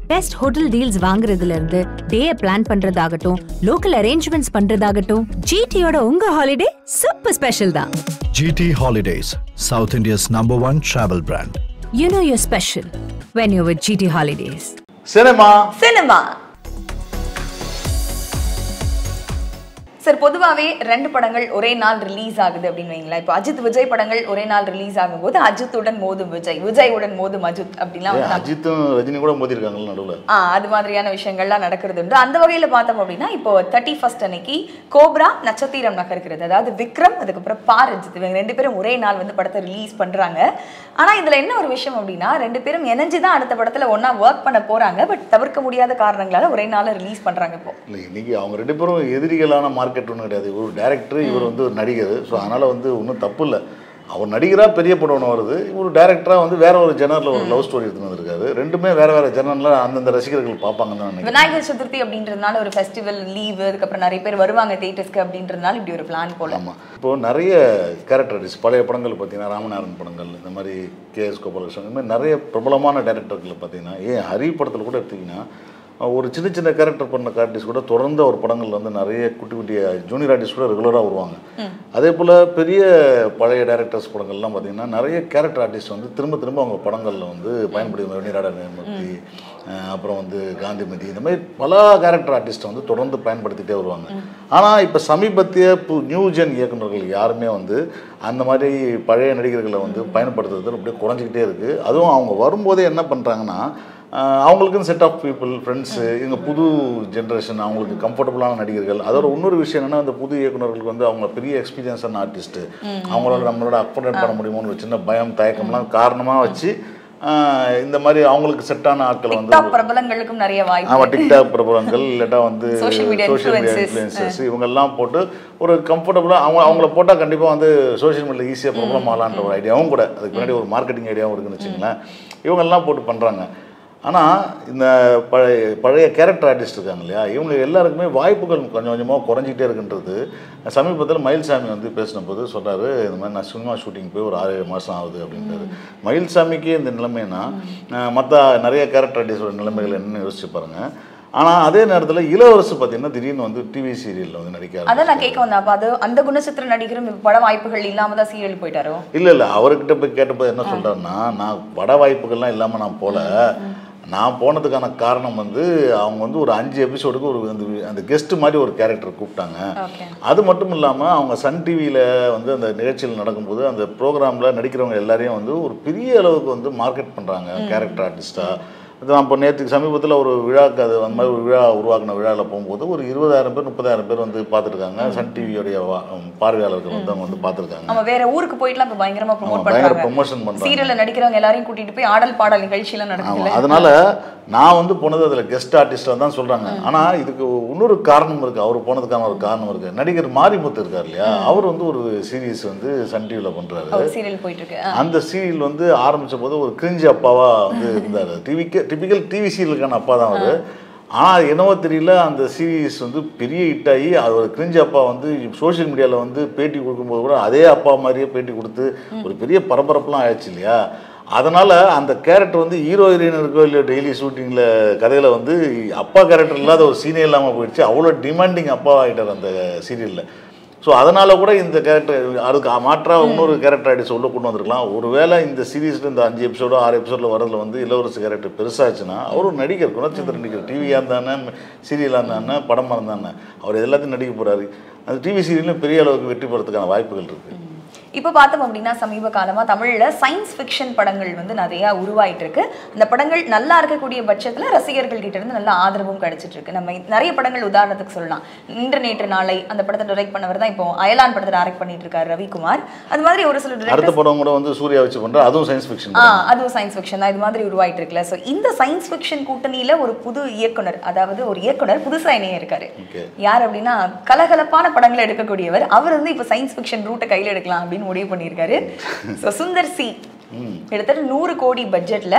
Best hotel deals வாங்குறதுல இருந்து day plan பண்றதாகட்டும் லோக்கல் அரேஞ்ச்மெண்ட்ஸ் பண்றதாகட்டும் ஜிடியோட உங்க ஹாலிடே சூப்பர் ஸ்பெஷல் தான் GT Holidays, South India's number one travel brand. You know your special when you with GT holidays cinema cinema sir பொதுவாகவே ரெண்டு படங்கள் ஒரே நாள் ரிலீஸ் ஆகுது அப்படின்னு வைங்களேன் இப்போ அஜித் விஜய் படங்கள் ஒரே நாள் ரிலீஸ் ஆகும்போது அஜித்துடன் மோதும் விஜய் விஜயுடன் மோதும் அஜித் அப்படிலாம் வந்து நம்ம- அஜித்தும் ரஜினி கூட மோதிருக்காங்கல்ல நடுவில் ஆ அது மாதிரியான விஷயங்கள்லாம் நடக்கிறது உண்டு அந்த வகையில் பார்த்தோம் அப்படின்னா இப்போ தேர்ட்டி ஃபர்ஸ்ட் அன்னைக்கு கோப்ரா நட்சத்திரம் நகர்கிறது அதாவது விக்ரம் அதுக்கப்புறம் பாரஞ்சித் இவங்க ரெண்டு பேரும் ஒரே நாள் வந்து படத்தை ரிலீஸ் பண்றாங்க ஆனா இதுல என்ன ஒரு விஷயம் அப்படின்னா ரெண்டு பேரும் இணைஞ்சு தான் அடுத்த படத்துல ஒண்ணா ஒர்க் பண்ண போறாங்க பட் தவிர்க்க முடியாத காரணங்களால ஒரே நாள்ல ரிலீஸ் பண்றாங்க இப்போ இல்லை இன்னைக்கு அவங்க ரெண்டு பேரும் எதிரிகளான மார்க்கெட் ஒன்றும் கிடையாது இவர் டேரக்டர் இவர் வந்து ஒரு நடிகர் ஸோ அதனால் வந்து ஒன்றும் தப்பு இல்லை அவர் நடிகராக பெரிய படம் ஒன்று வருது இவர் டேரக்டராக வந்து வேற ஒரு ஜெனரில் ஒரு லவ் ஸ்டோரி எடுத்துன்னு வந்திருக்காரு ரெண்டுமே வேற வேற ஜெனரில் அந்தந்த ரசிகர்கள் பார்ப்பாங்கன்னு தான் நினைக்கிறேன் விநாயகர் சதுர்த்தி அப்படின்றதுனால ஒரு ஃபெஸ்டிவல் லீவ் அதுக்கப்புறம் நிறைய பேர் வருவாங்க தேட்டர்ஸ்க்கு அப்படின்றதுனால இப்படி ஒரு பிளான் போல ஆமாம் இப்போது நிறைய கேரக்டர் ஆர்டிஸ்ட் பழைய படங்கள் பார்த்தீங்கன்னா ராமநாதன் படங்கள் இந்த மாதிரி கே எஸ் கோபாலகிருஷ்ணன் இந்த மாதிரி நிறைய பிரபலமான டேரக்டர்கள் பார்த்தீங்கன்னா ஏன் ஹரி படத்தில் கூட எடுத்தீங்கன்னா ஒரு சின்ன சின்ன கேரக்டர் பண்ண ஆர்டிஸ்ட் கூட தொடர்ந்து ஒரு படங்கள்ல வந்து நிறைய குட்டி குட்டி ஜூனியர் ஆர்டிஸ்ட் கூட ரெகுலராக வருவாங்க அதே போல் பெரிய பழைய டேரக்டர்ஸ் படங்கள்லாம் பார்த்தீங்கன்னா நிறைய கேரக்டர் ஆர்டிஸ்ட் வந்து திரும்ப திரும்ப அவங்க படங்களில் வந்து பயன்படுத்தி வெண்ணிராட நேர்மூர்த்தி அஹ் அப்புறம் வந்து காந்திமதி இந்த மாதிரி பல கேரக்டர் ஆர்டிஸ்ட்டை வந்து தொடர்ந்து பயன்படுத்திட்டே வருவாங்க ஆனால் இப்போ சமீபத்திய பு நியூ ஜென் இயக்குனர்கள் யாருமே வந்து அந்த மாதிரி பழைய நடிகர்களை வந்து பயன்படுத்துறது அப்படியே குறைஞ்சிக்கிட்டே இருக்குது அதுவும் அவங்க வரும்போதே என்ன பண்ணுறாங்கன்னா அவங்களுக்குன்னு செட் ஆஃப் பீப்புள் ஃப்ரெண்ட்ஸு இவங்க புது ஜென்ரேஷன் அவங்களுக்கு கம்ஃபர்டபுளான நடிகர்கள் அதோட இன்னொரு விஷயம் என்னன்னா அந்த புது இயக்குனர்களுக்கு வந்து அவங்க பெரிய எக்ஸ்பீரியன்ஸான ஆர்டிஸ்ட்டு அவங்களோட நம்மளோட அக்கௌண்ட் பண்ண முடியுமோன்னு ஒரு சின்ன பயம் தயக்கம்லாம் காரணமாக வச்சு ஆஹ் இந்த மாதிரி அவங்களுக்கு செட்டான ஆட்களை வந்து டிக்டாக் பிரபலங்களுக்கும் நிறைய வாய்ப்பு ஆமாம் டிக்டாக் பிரபலங்கள் இல்லாட்டா வந்து Social media social media influencers. Influencers இவங்கெல்லாம் போட்டு ஒரு கம்ஃபர்டபுளாக அவங்க அவங்கள போட்டால் கண்டிப்பாக வந்து சோஷியல் மீடியா ஈஸியாக ப்ராப்ளம் ஆகலான்ற ஒரு ஐடியாவும் கூட அதுக்கு முன்னாடி ஒரு மார்க்கெட்டிங் ஐடியாவும் இருக்குன்னு வச்சுங்களேன் இவங்கெல்லாம் போட்டு பண்ணுறாங்க ஆனால் இந்த பழைய பழைய கேரக்டர் ஆர்டிஸ்ட் இருக்காங்க இல்லையா இவங்க எல்லாருக்குமே வாய்ப்புகள் கொஞ்சம் கொஞ்சமாக குறைஞ்சிட்டே இருக்குன்றது சமீபத்தில் மயில்சாமி வந்து பேசின போது சொன்னார் இந்த மாதிரி நான் சினிமா ஷூட்டிங் போய் ஒரு ஆறு ஏழு மாதம் ஆகுது அப்படின்றாரு மயில்சாமிக்கே இந்த நிலைமைனா மற்ற நிறைய கேரக்டர் ஆர்டிஸ்டோட நிலைமைகள் என்னன்னு யோசிச்சு பாருங்க ஆனால் அதே நேரத்தில் இளவரசு பார்த்தீங்கன்னா திடீர்னு வந்து டிவி சீரியலில் வந்து நடிக்க அதான் நான் கேட்க வந்தேன் அப்ப அது அந்த குணச்சித்திர நடிகரும் இப்ப பட வாய்ப்புகள் இல்லாம தான் சீரியல் போயிட்டாரோ இல்லை இல்லை அவர்கிட்ட போய் கேட்டப்போ என்ன சொல்கிறாருன்னா நான் பட வாய்ப்புகள்லாம் இல்லாமல் நான் போகல நான் போனதுக்கான காரணம் வந்து அவங்க வந்து ஒரு அஞ்சு எபிசோடுக்கு ஒரு அந்த அந்த கெஸ்ட் மாதிரி ஒரு கேரக்டர் கூப்பிட்டாங்க ஓகே அது மட்டும் இல்லாமல் அவங்க சன் டிவியில் வந்து அந்த நிகழ்ச்சியில் நடக்கும்போது அந்த ப்ரோக்ராமில் நடிக்கிறவங்க எல்லாரையும் வந்து ஒரு பெரிய அளவுக்கு வந்து மார்க்கெட் பண்ணுறாங்க கேரக்டர் ஆர்டிஸ்ட்டாக அது நான் இப்போ நேற்றுக்கு சமீபத்தில் ஒரு விழாக்கு அது அந்த மாதிரி ஒரு விழா உருவாக்கின விழாவில் போகும்போது ஒரு இருபதாயிரம் பேர் முப்பதாயிரம் பேர் வந்து பார்த்துருக்காங்க சன் டிவியோடைய பார்வையாளர்கள் வந்து அவங்க வந்து பார்த்துருக்காங்க நம்ம வேற ஊருக்கு போயிட்டுலாம் இப்ப பயங்கரமா ப்ரோமோட் ஆமா, பயங்கர பண்றாங்க promotion பண்றாங்க. சீரியல்ல நடிக்கிறவங்க எல்லாரையும் கூட்டிட்டு போய் ஆடல் பாடல் நிகழ்ச்சியெல்லாம் நடக்குதுல்ல ஆமாம் அதனால நான் வந்து போனது அதில் கெஸ்ட் ஆர்டிஸ்டாக தான் சொல்கிறாங்க ஆனால் இதுக்கு இன்னொரு காரணம் இருக்குது அவர் போனதுக்கான ஒரு காரணம் இருக்குது நடிகர் மாரிமுத்து இருக்கார் இல்லையா அவர் வந்து ஒரு சீரியஸ் வந்து சன் டிவியில் பண்ணுறாரு ஒரு சீரியல் போயிட்டு இருக்கு ஆ. அந்த சீரியல் வந்து ஆரம்பிச்ச போது ஒரு கிரிஞ்சி அப்பாவா வந்து இருந்தார் டிவிக்கு டிபிக்கல் டிவி சீரியலுக்கான அப்பா தான் அவர் ஆனால் என்னவோ தெரியல அந்த சீரியஸ் வந்து பெரிய ஹிட் ஆகி அது ஒரு கிரிஞ்சி அப்பா வந்து சோஷியல் மீடியாவில் வந்து பேட்டி கொடுக்கும்போது கூட அதே அப்பா மாதிரியே பேட்டி கொடுத்து ஒரு பெரிய பரபரப்புலாம் ஆயிடுச்சு இல்லையா அதனால் அந்த கேரக்டர் வந்து ஹீரோ ஹீரோயின் இருக்கோ இல்லையோ டெய்லி ஷூட்டிங்கில் கதையில் வந்து அப்பா கேரக்டர் இல்லாத ஒரு சீனே இல்லாமல் போயிடுச்சு அவ்வளோ டிமாண்டிங் அப்பா ஆகிட்டார் அந்த சீரியலில் ஸோ அதனால கூட இந்த கேரக்டர் அதுக்கு மாற்றாக இன்னொரு கேரக்டர் ஆடிஸ் உள்ள கொண்டு வந்திருக்கலாம் ஒருவேளை இந்த சீரீஸில் இந்த அஞ்சு எபிசோடோ ஆறு எபிசோடில் வரதுல வந்து இளவரசு கேரக்டர் பெருசாச்சுன்னா அவர் ஒரு நடிகர் குணச்சித்திர நடிகர் டிவியாக இருந்தானே சீரியலாக இருந்தானே படமாக இருந்தானே அவர் எல்லாத்தையும் நடிக்க போகிறாரு அந்த டிவி சீரியலும் பெரிய அளவுக்கு வெற்றி பெறதுக்கான வாய்ப்புகள் இருக்குது இப்போ பார்த்தோம் அப்படின்னா சமீப காலமா தமிழ்ல சயின்ஸ் ஃபிக்ஷன் படங்கள் வந்து நிறைய உருவாயிட்டு இருக்கு அந்த படங்கள் நல்லா இருக்கக்கூடிய பட்சத்துல ரசிகர்கள் கிட்ட இருந்து நல்ல ஆதரவும் கிடைச்சிட்டு இருக்கு நம்ம நிறைய படங்கள் உதாரணத்துக்கு சொல்லலாம் இன்று நேற்று நாளை அந்த படத்தை டைரக்ட் பண்ணவர் தான் இப்போ அயலான் படத்தை டைரக்ட் பண்ணிட்டு இருக்காரு ரவிக்குமார் அது மாதிரி ஒரு சில அடுத்த directors- படம் கூட வந்து சூர்யா வச்சு பண்ணுற அதுவும் சயின்ஸ் ஃபிக்ஷன் ஆ அதுவும் சயின்ஸ் ஃபிக்ஷன் தான் இது மாதிரி உருவாயிட்டு இருக்குல்ல ஸோ இந்த சயின்ஸ் ஃபிக்ஷன் கூட்டணியில ஒரு புது இயக்குனர் அதாவது ஒரு இயக்குனர் புதுசா இணைய இருக்காரு Okay. யார் அப்படின்னா கலகலப்பான படங்களை எடுக்கக்கூடியவர் அவர் வந்து இப்போ சயின்ஸ் ஃபிக்ஷன் ரூட்டை கையில் எடுக்கலாம் அப்படின்னு முடிவு பண்ணியிருக்காரு ஸோ சுந்தர் சி கிட்டத்தட்ட நூறு கோடி பட்ஜெட்ல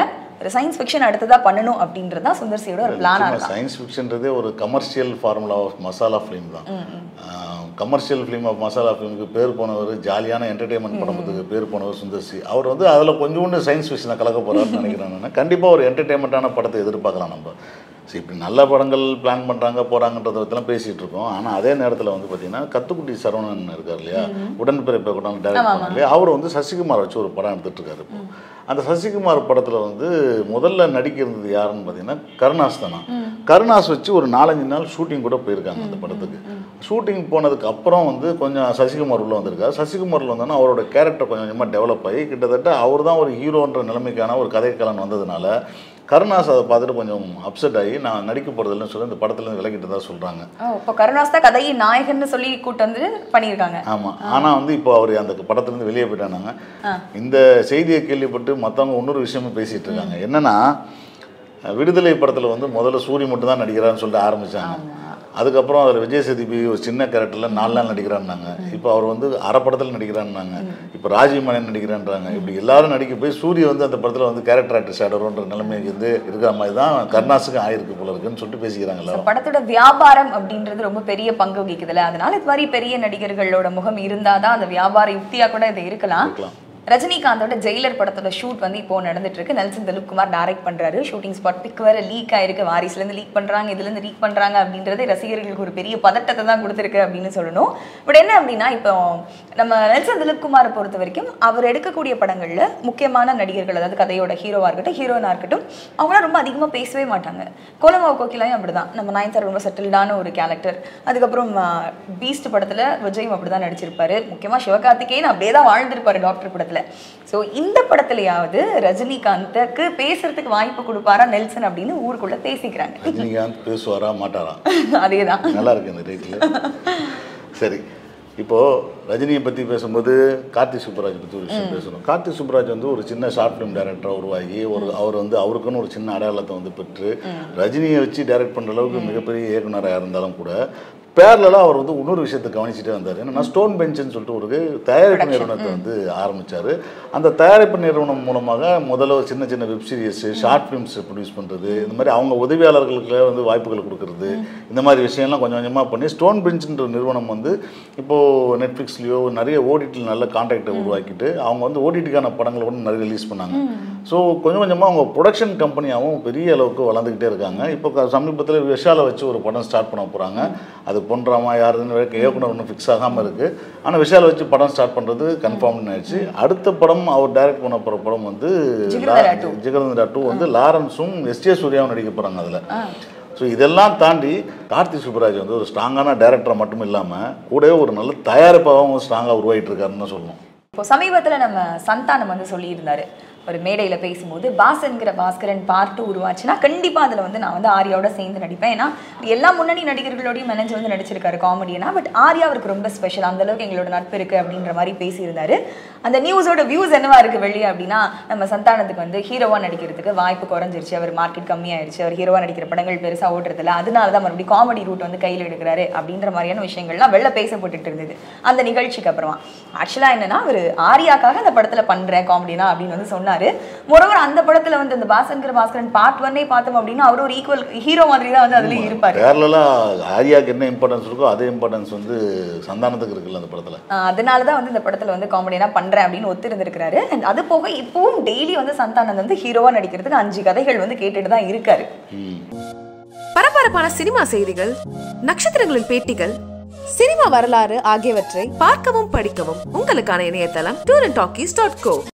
ஒரு சயின்ஸ் ஃபிக்ஷன் அடுத்ததா பண்ணணும் அப்படின்றது தான் சுந்தர்சியோட ஒரு பிளானா இருக்கா சயின்ஸ் ஃபிக்ஷன்றதே ஒரு commercial formula of masala film தான் கமர்ஷியல் ஃபிலிம் ஆஃப் மசாலா ஃபிலிமுக்கு பேர் போனவர் ஜாலியான என்டர்டெயின்மெண்ட் படத்துக்கு பேர் போனவர் சுந்தர்சி அவர் வந்து அதில் கொஞ்சோண்டு சயின்ஸ் ஃபிக்ஷனை கலக்க போகிறாருன்னு நினைக்கிறேன் நான் கண்டிப்பாக ஒரு என்டர்டெயின்மெண்ட்டான படத்தை எதிர்பார்க்கலாம் நம்ம சரி இப்படி நல்ல படங்கள் பிளான் பண்ணுறாங்க போகிறாங்கன்றத பற்றிலாம் பேசிகிட்டு இருக்கோம் ஆனால் அதே நேரத்தில் வந்து பார்த்தீங்கன்னா கத்துக்குட்டி சரவணன் இருக்கார் இல்லையா உடன்பிறப்பை கூட டைரக்ட் பண்ணார் இல்லையா அவர் வந்து சசிகுமார் வச்சு ஒரு படம் எடுத்துட்டு இருக்காரு இப்போ அந்த சசிகுமார் படத்தில் வந்து முதல்ல நடிக்கிறது யாருன்னு பார்த்தீங்கன்னா கருணாஸ் தானா கருணாஸ் வச்சு ஒரு நாலஞ்சு நாள் ஷூட்டிங் கூட போயிருக்காங்க அந்த படத்துக்கு ஷூட்டிங் போனதுக்கு அப்புறம் வந்து கொஞ்சம் சசிகுமார் உள்ள வந்திருக்காரு சசிகுமாரில் வந்தோன்னா அவரோட கேரக்டர் கொஞ்சம் கொஞ்சமாக டெவலப் ஆகி கிட்டத்தட்ட அவர் தான் ஒரு ஹீரோன்ற நிலைமைக்கான ஒரு கதைக்கலன் வந்ததுனால கருணாஸ் அதை பார்த்துட்டு கொஞ்சம் அப்செட் ஆகி நான் நடிக்க போகிறதில்லன்னு சொல்லி இந்த படத்துலேருந்து விலகிட்டு தான் சொல்கிறாங்க ஓ இப்போ கருணாஸ் தான் கதையின் நாயகன்னு சொல்லி கூட்டு வந்து பண்ணியிருக்காங்க ஆமாம் ஆனால் வந்து இப்போ அவர் அந்த படத்துலேருந்து வெளியே போயிட்டானாங்க இந்த செய்தியை கேள்விப்பட்டு மற்றவங்க இன்னொரு விஷயமும் பேசிகிட்டு இருக்காங்க என்னன்னா விடுதலை படத்தில் வந்து முதல்ல சூரி மட்டும் தான் நடிக்கிறான்னு சொல்லிட்டு ஆரம்பித்தாங்க அதுக்கப்புறம் அதில் விஜய் சேதுபதி ஒரு சின்ன கேரக்டரில் நாலு நாள் நடிக்கிறான்னாங்க இப்போ அவர் வந்து அரை படத்தில் நடிக்கிறான்னாங்க இப்போ ராஜீவ் மணன் நடிக்கிறான்றாங்க இப்படி எல்லாரும் நடிக்க போய் சூரிய வந்து அந்த படத்தில் வந்து கேரக்டர் ஆக்டர்ஸ் ஆடுறோன்ற நிலைமைக்கு வந்து இருக்கிற மாதிரி தான் கருணாஸுக்கு ஆயிருக்கு போல இருக்குன்னு சொல்லிட்டு பேசிக்கிறாங்க So, எல்லாரும் படத்தோட வியாபாரம் அப்படின்றது ரொம்ப பெரிய பங்கு வகிக்குதுல்ல அதனால இது மாதிரி பெரிய நடிகர்களோட முகம் இருந்தாதான் அந்த வியாபார யுக்தியா கூட இது இருக்கலாம் இருக்கலாம். ரஜினிகாந்தோட ஜெயிலர் படத்தோட ஷூட் வந்து இப்போ நடந்துட்டு இருக்கு நெல்சன் திலீப்குமார் டைரக்ட் பண்றாரு ஷூட்டிங் ஸ்பாட் பிக் வேற லீக் ஆயிருக்கு வாரிசுல இருந்து லீக் பண்றாங்க இதுல இருந்து லீக் பண்றாங்க அப்படின்றது ரசிகர்களுக்கு ஒரு பெரிய பதட்டத்தை தான் கொடுத்துருக்கு அப்படின்னு சொல்லணும் பட் என்ன அப்படின்னா இப்போ நம்ம நெல்சன் திலீப்குமாரை பொறுத்த வரைக்கும் அவர் எடுக்கக்கூடிய படங்கள்ல முக்கியமான நடிகர்கள் அதாவது கதையோட ஹீரோவா இருக்கட்டும் ஹீரோயினா இருக்கட்டும் அவங்களாம் ரொம்ப அதிகமா பேசவே மாட்டாங்க கோலமாவு கோகிலாயும் அப்படிதான் நம்ம நயன்தார் ரொம்ப செட்டில்டான ஒரு கேரக்டர் அதுக்கப்புறம் பீஸ்ட் படத்துல விஜயும் அப்படிதான் நடிச்சிருப்பாரு முக்கியமா சிவகார்த்திகேயன் அப்படியே தான் வாழ்ந்திருப்பாரு டாக்டர் படத்துல ஸோ இந்த படத்துலயாவது ரஜினிகாந்துக்கு பேசுறதுக்கு வாய்ப்பு கொடுப்பாரா நெல்சன் அப்படின்னு ஊருக்குள்ள பேசிக்கிறாங்க ரஜினிகாந்த் பேசுவாரா மாட்டாரா அதேதான் நல்லா இருக்கு இந்த ரேட்டில் சரி இப்போது ரஜினியை பற்றி பேசும்போது கார்த்தி சுப்பராஜ் பற்றி ஒரு விஷயம் பேசணும் கார்த்தி சுப்பராஜ் வந்து ஒரு சின்ன ஷார்ட் ஃபிலிம் டைரக்டராக உருவாகி ஒரு அவர் வந்து அவருக்குன்னு ஒரு சின்ன அடையாளத்தை வந்து பெற்று ரஜினியை வச்சு டைரக்ட் பண்ணுற அளவுக்கு மிகப்பெரிய இயக்குனராக இருந்தாலும் கூட பேரலாக அவர் வந்து இன்னொரு விஷயத்தை கவனிச்சுட்டே வந்தார் என்னன்னா ஸ்டோன் பெஞ்சுன்னு சொல்லிட்டு ஒரு தயாரிப்பு நிறுவனத்தை வந்து ஆரம்பிச்சார் அந்த தயாரிப்பு நிறுவனம் மூலமாக முதல்ல ஒரு சின்ன சின்ன web series short films produce பண்ணுறது இந்த மாதிரி அவங்க உதவியாளர்களுக்கு வந்து வாய்ப்புகள் கொடுக்கறது இந்த மாதிரி விஷயம்லாம் கொஞ்சம் கொஞ்சமாக பண்ணி ஸ்டோன் பெஞ்சுன்ற நிறுவனம் வந்து இப்போது நெட்ஃப்ளிக்ஸ்லேயோ நிறைய ஓடிடியில் நல்ல கான்டாக்டை உருவாக்கிட்டு அவங்க வந்து ஓடிடிக்கான படங்களை கூட நிறைய ரிலீஸ் பண்ணாங்க ஸோ கொஞ்சம் கொஞ்சமாக அவங்க ப்ரொடக்ஷன் கம்பெனியாகவும் பெரிய அளவுக்கு வளர்ந்துக்கிட்டே இருக்காங்க இப்போ க- சமீபத்தில் விஷாலை வச்சு ஒரு படம் ஸ்டார்ட் பண்ண போகிறாங்க அது பொன்றாமா யாருன்னு வரைக்கும் இயக்குனர் ஒன்றும் ஃபிக்ஸ் ஆகாமல் இருக்குது ஆனால் விஷாலை வச்சு படம் ஸ்டார்ட் பண்ணுறது கன்ஃபார்ம்னு ஆயிடுச்சு அடுத்த படம் அவர் டைரக்ட் பண்ண போகிற படம் வந்து ஜிகர்தண்டா two. ஜிகர்தண்டா டூ வந்து லாரன்ஸும் எஸ்டிஎஸ் சூர்யாவும் நடிக்க போகிறாங்க அதில் ஸோ இதெல்லாம் தாண்டி கார்த்தி சுப்பராஜ் வந்து ஒரு ஸ்ட்ராங்கான டைரக்டரை மட்டும் இல்லாமல் கூடவே ஒரு நல்ல தயாரிப்பாகவும் ஸ்ட்ராங்காக உருவாகிட்டு இருக்காருன்னு தான் சொல்லணும் இப்போ சமீபத்துல நம்ம சந்தானம் வந்து சொல்லியிருந்தாரு ஒரு மேடையில பேசும்போது பாசன்கிற பாஸ்கரன் பார்ட் டூ உருவாச்சுன்னா கண்டிப்பா அதுல வந்து நான் வந்து ஆர்யாவோட சேர்ந்து நடிப்பேன் ஏன்னா எல்லா முன்னணி நடிகர்களோடையும் மெனஞ்சு வந்து நடிச்சிருக்காரு காமெடினா பட் ஆர்யா அவருக்கு ரொம்ப ஸ்பெஷல் அந்த அளவுக்கு எங்களோட நட்பு இருக்கு அப்படின்ற மாதிரி பேசியிருந்தாரு அந்த நியூஸோட வியூஸ் என்னவா இருக்கு வெளியே அப்படின்னா நம்ம சந்தானத்துக்கு வந்து ஹீரோவா நடிக்கிறதுக்கு வாய்ப்பு குறைஞ்சிருச்சு அவர் மார்க்கெட் கம்மியாயிருச்சு அவர் ஹீரோவா நடிக்கிற படங்கள் பெருசா ஓடுறதில்ல அதனால தான் மறுபடியும் காமெடி ரூட் வந்து கையில் எடுக்கிறாரு அப்படின்ற மாதிரியான விஷயங்கள்லாம் வெளில பேசப்பட்டுட்டு இருந்தது அந்த நிகழ்ச்சிக்கு அப்புறமா ஆக்சுவலா என்னன்னா அவர் ஆர்யாக்காக அந்த படத்துல பண்றேன் காமெடினா அப்படின்னு வந்து சொன்னாரு மொரவர் அந்த படத்துல வந்து இந்த பாசன்கிற பாஸ்கரன் பார்ட் ஒன்னே பார்த்தோம் அப்படின்னா அவர் ஒரு ஈக்குவல் ஹீரோ மாதிரி தான் வந்து அதுலயும் இருப்பாரு பேரலாக ஆர்யாக்கு என்ன இம்பார்ட்டன்ஸ் இருக்கோ அதே இம்பார்ட்டன்ஸ் வந்து சந்தானத்துக்கு இருக்குல்ல அந்த படத்தில் ஆஹ் அதனால தான் வந்து இந்த படத்துல வந்து காமெடினா பண்றேன் அப்படின்னு ஒத்து இருந்திருக்காரு And அது போக இப்பவும் டெய்லி வந்து சந்தானந்த் வந்து ஹீரோவா நடிக்கிறதுக்கு அஞ்சு கதைகள் வந்து கேட்டுட்டு தான் இருக்காரு பரபரப்பான சினிமா செய்திகள் நட்சத்திரங்களின் பேட்டிகள் சினிமா வரலாறு ஆகியவற்றை பார்க்கவும் படிக்கவும் உங்களுக்கான இணையதளம் tour and talkies dot go